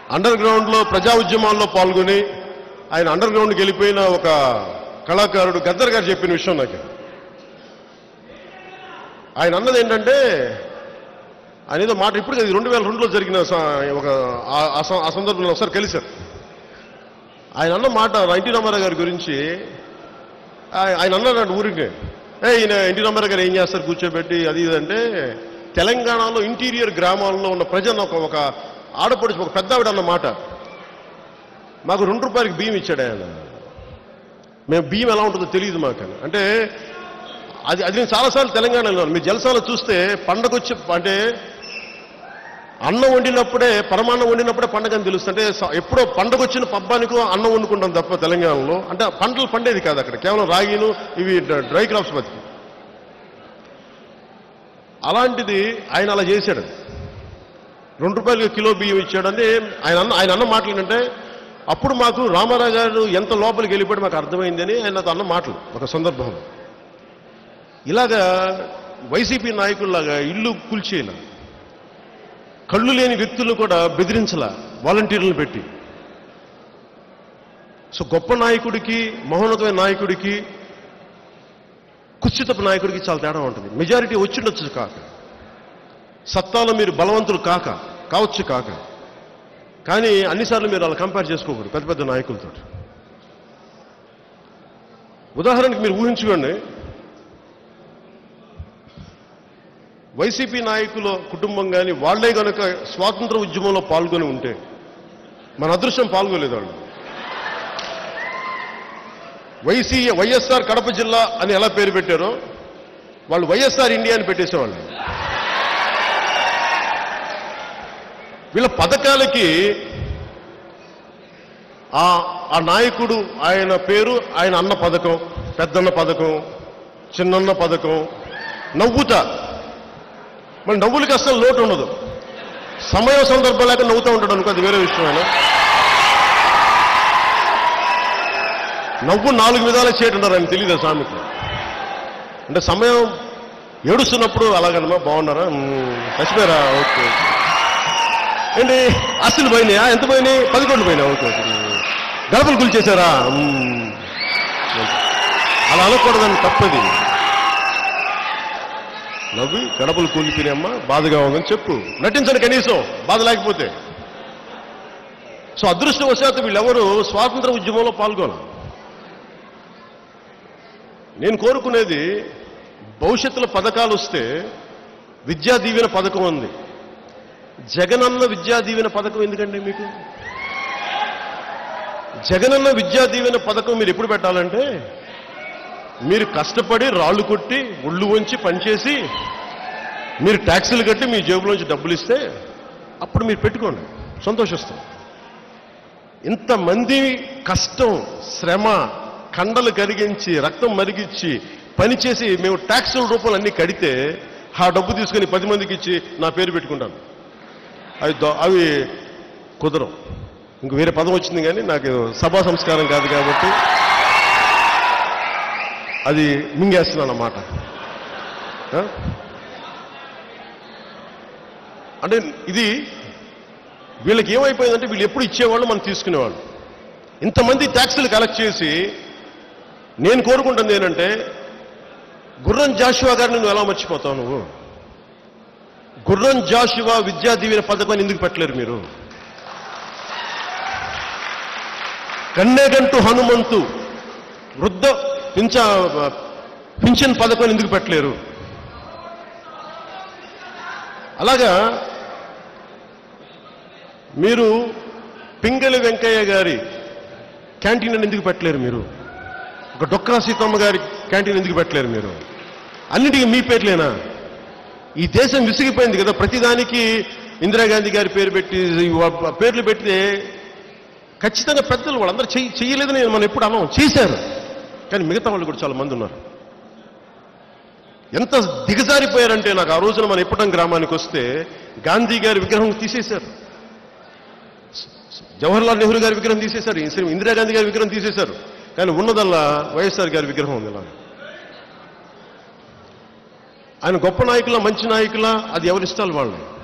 Under గ్రౌండ్లో ప్రజా ఉద్యమాల్లో పాల్గొని ఆయన అండర్ గ్రౌండ్కి వెళ్ళిపోయిన ఒక కళాకారుడు గద్దర్ గారు చెప్పిన విషయం నాకు ఆయన అన్నది ఏంటంటే ఆయన ఏదో మాట ఇప్పుడు ఇది రెండు వేల రెండులో జరిగిన స- ఒక ఆ- ఆ సం- ఆ సందర్భంలో ఒకసారి కలిశారు ఆయన అన్న మాట ఎన్టీ రామారావు గారి గురించి ఆయ- ఆయన అన్నాడు ఊరికి ఏ ఈయన ఎన్టీ రామారావు గారు ఏం చేస్తారు కూర్చోబెట్టి అది ఇది అంటే తెలంగాణలో ఇంటీరియర్ గ్రామాల్లో ఉన్న ప్రజలను ఒక ఒక ఆడపడుచు ఒక పెద్ద ఆవిడ అన్న మాట మాకు రెండు రూపాయలకి బియ్యం ఇచ్చాడు ఆయన మేము బియ్యం ఎలా ఉంటుందో తెలియదు మాకు అని. అంటే అది అది నేను చాలాసార్లు తెలంగాణలో ఉన్నాను. మీ జలసాలు చూస్తే పండగ వచ్చి అంటే అన్నం వండినప్పుడే పరమాన్నం వండినప్పుడే పండగ అని తెలుస్తుంది అంటే స- ఎప్పుడో పండగ వచ్చిన పబ్బానికో అన్నం వండుకుంటాం తప్ప తెలంగాణలో అంటే పంటలు పండేది కాదు అక్కడ కేవలం రాగిను ఇవి డ్ర- డ్రై క్రాప్స్ బతికి అలాంటిది ఆయన అలా చేశాడు రెండు రూపాయలకి కిలో బియ్యం ఇచ్చాడని ఆయన అన్న ఆయన అన్న మాటలు ఏంటంటే అప్పుడు మాకు రామారావు గారు ఎంత లోపలికి వెళ్ళిపోయి మాకు అర్థమైందని ఆయన నాతో అన్న మాటలు ఒక సందర్భంలో ఇలాగా వైసీపీ నాయకుల్లాగా ఇల్లు కూల్చేయాల కళ్ళు లేని వ్యక్తులను కూడా బెదిరించలా వాలంటీర్లను పెట్టి సో గొప్ప నాయకుడికి మహోన్నతమైన నాయకుడికి కుత్సితపు నాయకుడికి చాలా తేడా ఉంటుంది మెజారిటీ వచ్చిండొచ్చు కాక సత్తాలో మీరు బలవంతులు కాక కావచ్చు కాక కానీ అన్నిసార్లు మీరు అలా కంపేర్ చేసుకోకూడదు పెద్ద పెద్ద నాయకులతో ఉదాహరణకి మీరు ఊహించుకోండి వైసీపీ నాయకుల కుటుంబం కానీ వాళ్లే గనక స్వాతంత్ర ఉద్యమంలో పాల్గొని ఉంటే మన అదృష్టం పాల్గొలేదు వాళ్ళు వైసీ వైఎస్ఆర్ కడప జిల్లా అని ఎలా పేరు పెట్టారో వాళ్ళు వైఎస్ఆర్ ఇండియా అని పెట్టేసేవాళ్ళు వీళ్ళ పథకాలకి ఆ ఆ నాయకుడు ఆయన పేరు ఆయన అన్న పథకం పెద్దన్న పథకం చిన్నన్న పథకం నవ్వుతా మరి నవ్వులకి అసలు లోటు ఉండదు సమయం సందర్భం లేక నవ్వుతూ ఉంటాడు అనుకో అది వేరే విషయమైన నవ్వు నాలుగు విధాలు చేయటుంటారు ఆయన తెలియదు సామెకు అంటే సమయం ఏడుస్తున్నప్పుడు అలాగనమా బాగున్నారా మ్మ్. చచ్చిపోయారా ఓకే ఓకే. ఏంటి అస్సలు పోయినాయా ఎంత పోయినాయి పది కోట్లు పోయినా ఓకే ఓకే గడపలు కూల్చేశారా మ్మ్. ఓకే. అలా అనకూడదని తప్పది నవ్వి గడపలు కూలిపోయినాయమ్మా బాధగా ఉందని చెప్పు నటించండి కనీసం బాధ లేకపోతే సో అదృష్టవశాత్తు వీళ్ళెవరు స్వాతంత్ర ఉద్యమంలో పాల్గొన నేను కోరుకునేది భవిష్యత్తులో పథకాలు వస్తే విద్యా దీవెన పథకం ఉంది జగనన్న విద్యా దీవెన పథకం ఎందుకండి మీకు జగనన్న విద్యా దీవెన పథకం మీరు ఎప్పుడు పెట్టాలంటే మీరు కష్టపడి రాళ్ళు కొట్టి ఒళ్ళు వంచి పనిచేసి మీరు ట్యాక్సీలు కట్టి మీ జేబులోంచి డబ్బులు ఇస్తే అప్పుడు మీరు పెట్టుకోండి సంతోషిస్తాం ఇంతమంది కష్టం శ్రమ కండలు కరిగించి రక్తం మరిగించి పనిచేసి మేము ట్యాక్సుల రూపంలో అన్ని కడితే ఆ డబ్బు తీసుకుని పది మందికి ఇచ్చి నా పేరు పెట్టుకుంటాను అవి దో- అవి కుదరం ఇంక వేరే పదం వచ్చింది కానీ నాకు సభా సంస్కారం కాదు కాబట్టి అది మింగేస్తున్నాను అన్నమాట ఆ? అంటే ఇది వీళ్ళకి ఏమైపోయిందంటే వీళ్ళు ఎప్పుడు ఇచ్చేవాళ్ళు మనం తీసుకునేవాళ్ళు ఇంతమంది ట్యాక్సులు కలెక్ట్ చేసి నేను కోరుకుంటుంది ఏంటంటే గుర్రం జాషువా గారిని నువ్వు ఎలా మర్చిపోతావు నువ్వు గుర్రం జాషువా విద్యా దీవెన పథకాన్ని ఎందుకు పెట్టలేరు మీరు కన్నేగంటు హనుమంతు వృద్ధ పింఛ పింఛన్ పథకం ఎందుకు పెట్టలేరు అలాగా మీరు పింగళి వెంకయ్య గారి క్యాంటీన్ అని ఎందుకు పెట్టలేరు మీరు ఒక డొక్రా సీతమ్మ గారి క్యాంటీన్ ఎందుకు పెట్టలేరు మీరు అన్నిటికీ మీ పేర్లేనా ఈ దేశం విసిగిపోయింది కదా ప్రతిదానికి ఇందిరాగాంధీ గారి పేరు పెట్టి వా- పేర్లు పెడితే ఖచ్చితంగా పెద్దలు వాళ్ళందరూ చెయ్యి చెయ్యలేదని మనం ఎప్పుడు అనం చేశారు కానీ మిగతా వాళ్ళు కూడా చాలా మంది ఉన్నారు ఎంత దిగజారిపోయారంటే నాకు ఆ రోజున మన ఇప్పటం గ్రామానికి వస్తే గాంధీ గారి విగ్రహం తీసేశారు జవహర్లాల్ నెహ్రూ గారి విగ్రహం తీసేశారు ఈ శ్రీ ఇందిరాగాంధీ గారి విగ్రహం తీసేశారు కానీ ఉన్నదల్లా వైఎస్ఆర్ గారి విగ్రహం ఉంది ఇలా ఆయన గొప్ప నాయకుల మంచి నాయకుల అది ఎవరిస్తారు వాళ్ళని